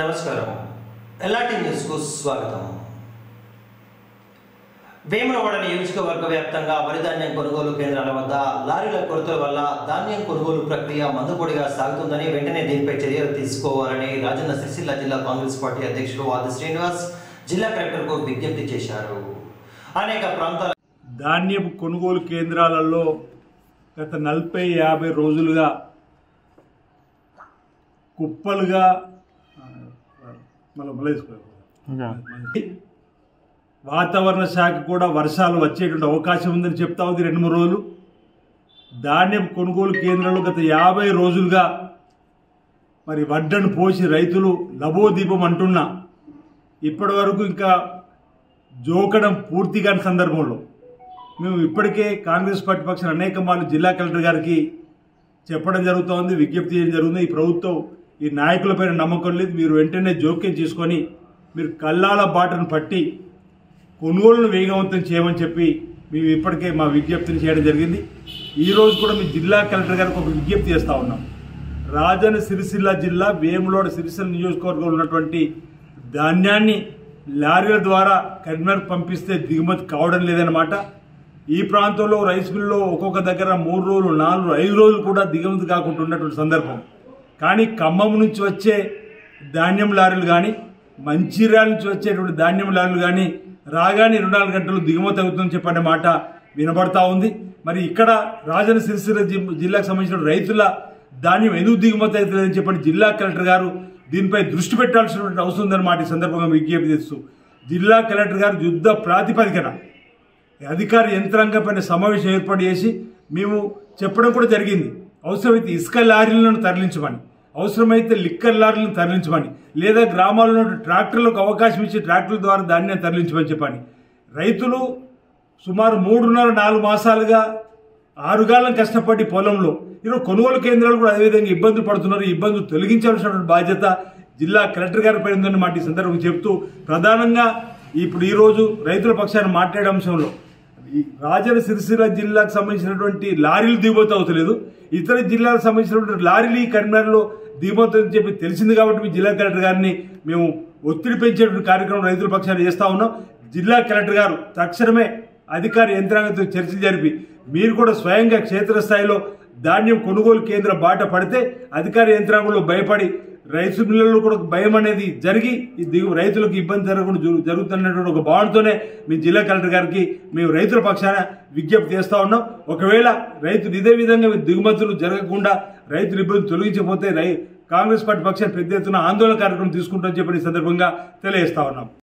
నమస్కారం ఎల్ఆర్టీ న్యూస్కు స్వాగతం వేములవాడ నియోజకవర్గ వ్యాప్తంగా వరి ధాన్యం కొనుగోలు కేంద్రాల వద్ద లారీల కొరత వల్ల ధాన్యం కొనుగోలు ప్రక్రియ మందుపొడిగా సాగుతుందని వెంటనే దీనిపై చర్యలు తీసుకోవాలని రాజన్న సిరిసిల్ల జిల్లా కాంగ్రెస్ పార్టీ అధ్యక్షుడు ఆది శ్రీనివాస్ జిల్లా కలెక్టర్కు విజ్ఞప్తి చేశారు అనేక ప్రాంతాల ధాన్యపు కొనుగోలు కేంద్రాలలో గత నలభై యాభై రోజులుగా కుప్పలుగా మళ్ళీ మళ్ళీ తీసుకోవాలి. వాతావరణ శాఖ కూడా వర్షాలు వచ్చేటువంటి అవకాశం ఉందని చెప్తా ఉంది రెండు మూడు రోజులు ధాన్యం కొనుగోలు కేంద్రాలు గత యాభై రోజులుగా మరి వడ్డను పోసి రైతులు లబోదీపం అంటున్నా ఇప్పటి వరకు ఇంకా జోకడం పూర్తి కాని సందర్భంలో మేము ఇప్పటికే కాంగ్రెస్ పార్టీ పక్షాన అనేక మార్లు జిల్లా కలెక్టర్ గారికి చెప్పడం జరుగుతోంది విజ్ఞప్తి చేయడం జరుగుతుంది ఈ ప్రభుత్వం ఈ నాయకులపైన నమ్మకం లేదు మీరు వెంటనే జోక్యం చేసుకొని మీరు కల్లాల బాటను పట్టి కొనుగోలును వేగవంతం చేయమని చెప్పి మేము ఇప్పటికే మా విజ్ఞప్తిని చేయడం జరిగింది ఈ రోజు కూడా మీ జిల్లా కలెక్టర్ గారికి ఒక విజ్ఞప్తి చేస్తా ఉన్నాం రాజన్న సిరిసిల్ల జిల్లా వేములోడ సిరిసిల్ల నియోజకవర్గంలో ఉన్నటువంటి ధాన్యాన్ని లారీల ద్వారా కరీంనగర్ పంపిస్తే దిగుమతి కావడం లేదన్నమాట ఈ ప్రాంతంలో రైస్ మిల్లో ఒక్కొక్క దగ్గర మూడు రోజులు నాలుగు రోజులు, ఐదు రోజులు కూడా దిగుమతి కాకుండా ఉన్నటువంటి సందర్భం కానీ ఖమ్మం నుంచి వచ్చే ధాన్యం లారీలు కానీ మంచిర్యాల నుంచి వచ్చేటువంటి ధాన్యం లారీలు కానీ రాగానే ఇరవై నాలుగు గంటలు దిగుమతి అవుతుందని చెప్పనే మాట వినబడతా ఉంది మరి ఇక్కడ రాజన్న సిరిసిల్ల జి- జిల్లాకు సంబంధించిన రైతుల ధాన్యం ఎందుకు దిగుమతి అవుతుందని చెప్పని జిల్లా కలెక్టర్ గారు దీనిపై దృష్టి పెట్టాల్సినటువంటి అవసరం ఉందన్నమాట ఈ సందర్భంగా విజ్ఞప్తి చేస్తూ జిల్లా కలెక్టర్ గారు యుద్ధ ప్రాతిపదికన అధికార యంత్రాంగం పైన సమావేశం ఏర్పాటు చేసి మేము చెప్పడం కూడా జరిగింది అవసరమైతే ఇసుక లారీలను తరలించమని అవసరమైతే లిక్కర్ లారీలను తరలించమని లేదా గ్రామాల్లో ట్రాక్టర్లకు అవకాశం ఇచ్చి ట్రాక్టర్ల ద్వారా ధాన్యాన్ని తరలించమని చెప్పని రైతులు సుమారు మూడున్నర నాలుగు మాసాలుగా ఆరుగాలం కష్టపడి పొలంలో ఈరోజు కొనుగోలు కేంద్రాలు కూడా అదేవిధంగా ఇబ్బందులు పడుతున్నారు ఈ ఇబ్బందులు తొలగించాల్సినటువంటి బాధ్యత జిల్లా కలెక్టర్ గారి పై ఉందని మాట ఈ సందర్భంగా చెప్తూ ప్రధానంగా ఇప్పుడు ఈ రోజు రైతుల పక్షాన మాట్లాడే అంశంలో ఈ రాజన్న సిరిసిల్ల జిల్లాకు సంబంధించినటువంటి లారీలు దిగుమతి అవుతలేదు ఇతర జిల్లాలకు సంబంధించినటువంటి లారీలు ఈ కరీంనగర్లో దిగుమతి అని చెప్పి తెలిసింది కాబట్టి మీ జిల్లా కలెక్టర్ గారిని మేము ఒత్తిడి పెంచేటువంటి కార్యక్రమం రైతుల పక్షాన చేస్తా ఉన్నాం జిల్లా కలెక్టర్ గారు తక్షణమే అధికార యంత్రాంగంతో చర్చ జరిపి మీరు కూడా స్వయంగా క్షేత్రస్థాయిలో ధాన్యం కొనుగోలు కేంద్ర బాట పడితే అధికార యంత్రాంగంలో భయపడి రైతు మిల్లల్లో కూడా భయం అనేది జరిగి ఈ దిగు రైతులకు ఇబ్బంది జరగకుండా జరు- జరుగుతున్నటువంటి ఒక భావనతోనే మీ జిల్లా కలెక్టర్ గారికి మేము రైతుల పక్షాన విజ్ఞప్తి చేస్తా ఉన్నాం ఒకవేళ రైతులు ఇదే విధంగా దిగుమతులు జరగకుండా రైతులు ఇబ్బంది తొలగించకపోతే రై కాంగ్రెస్ పార్టీ పక్షాన పెద్ద ఎత్తున ఆందోళన కార్యక్రమం తీసుకుంటామని చెప్పి ఈ సందర్భంగా తెలియజేస్తా ఉన్నాం